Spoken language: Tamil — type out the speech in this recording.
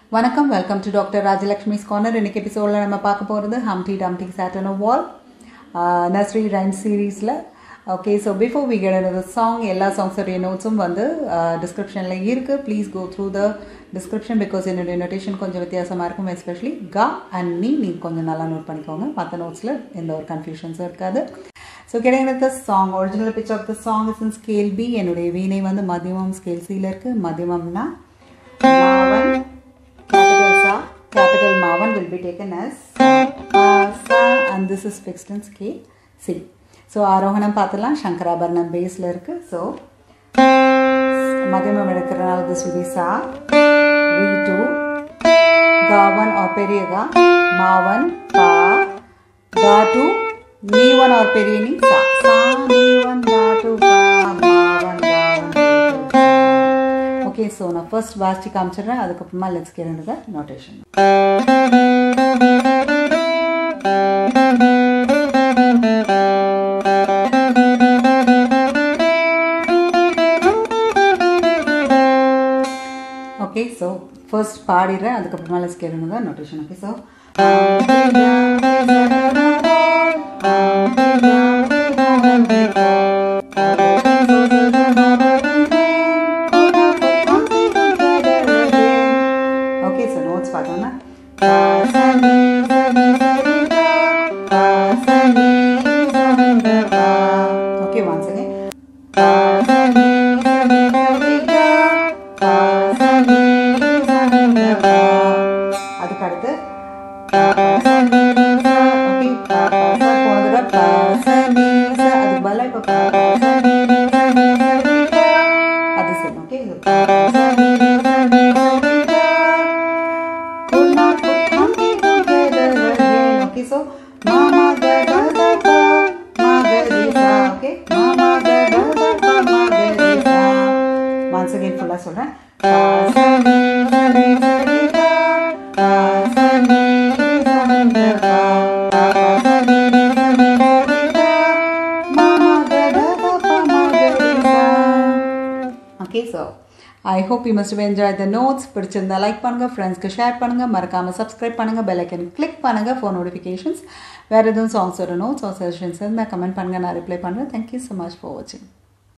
வணக்கம் welcome to doctor Rajalakshmi's corner இன்னைக்கு எபிசோடில் நம்ம பார்க்க போகிறது humpty dumpty sat on wall nursery rhyme சீரீஸில் okay so before we get another song எல்லா சாங்ஸோடைய நோட்ஸும் வந்து டிஸ்கிரிப்ஷனில் இருக்குது please go through the description because என்னுடைய நோட்டேஷன் கொஞ்சம் வித்தியாசமாக இருக்கும் எஸ்பெஷலி கா அண்ட் நீ நீங்கள் கொஞ்சம் நல்லா நோட் பண்ணிக்கோங்க மற்ற நோட்ஸில் எந்த ஒரு கன்ஃபியூஷன்ஸும் இருக்காது ஸோ கிடைக்கிற the song original pitch of the song is in scale B என்னுடைய வீணை வந்து மதியமம் ஸ்கேல் சியில் இருக்குது மதியமம்னா மாவன் capital sa capital mavan will be taken as sa, sa and this is fixed in scale C so ஆரோகணம் பார்த்துலாம் சங்கராபரணம் பேஸில் இருக்குது ஸோ மதியமம் எடுக்கிறனால திஸ் will be சா வி டூ காவன் ஆர் பெரிய கா மாவன் பா கா டூ நீ ஒன் ஆர் பெரிய நீ சா சா நீ ஒன் கா டூ பா மாவன் காவன் ஓகே ஸோ நான் ஃபர்ஸ்ட் வாசிச்சு காமிச்சிடுறேன் அதுக்கப்புறமா லெட்ஸ் கேரண்டத நோட்டேஷன் ஓகே ஸோ ஃபர்ஸ்ட் பாடிடுறேன் அதுக்கப்புறமா லெட்ஸ் கேரண்டத notation okay so okay so notes பார்த்தோம்னா ஓகே ஒன்ஸ் அகைன் அதுக்கு அடுத்து ஓகே போன தடவை அது பல இப்போ அது சரி okay Okay, so mama ga ga ga ga ma ga re sa okay mama ga ga ga ga ma ga re sa once again full சொல்றேன் pa sa ni sa ni sa ni ga pa sa ni sa ni ga pa pa sa ni sa ni sa ni ga mama ga ga ga pa ma ga re sa okay so I hope you must enjoy the notes பிடிச்சிருந்தா லைக் பண்ணுங்கள் ஃப்ரெண்ட்ஸ்க்கு ஷேர் பண்ணுங்கள் மறக்காமல் சப்ஸ்கிரைப் பண்ணுங்கள் பெல் ஐக்கன் கிளிக் பண்ணுங்கள் ஃபோன் நோட்டிஃபிகேஷன்ஸ் வேறு எதுவும் சாங்ஸோட நோட்ஸ் ஆர் சஜஷன்ஸ் இருந்தால் கமெண்ட் பண்ணுங்கள் நான் ரிப்ளை பண்ணுறேன் தேங்க்யூ ஸோ மச் ஃபார் வாட்சிங்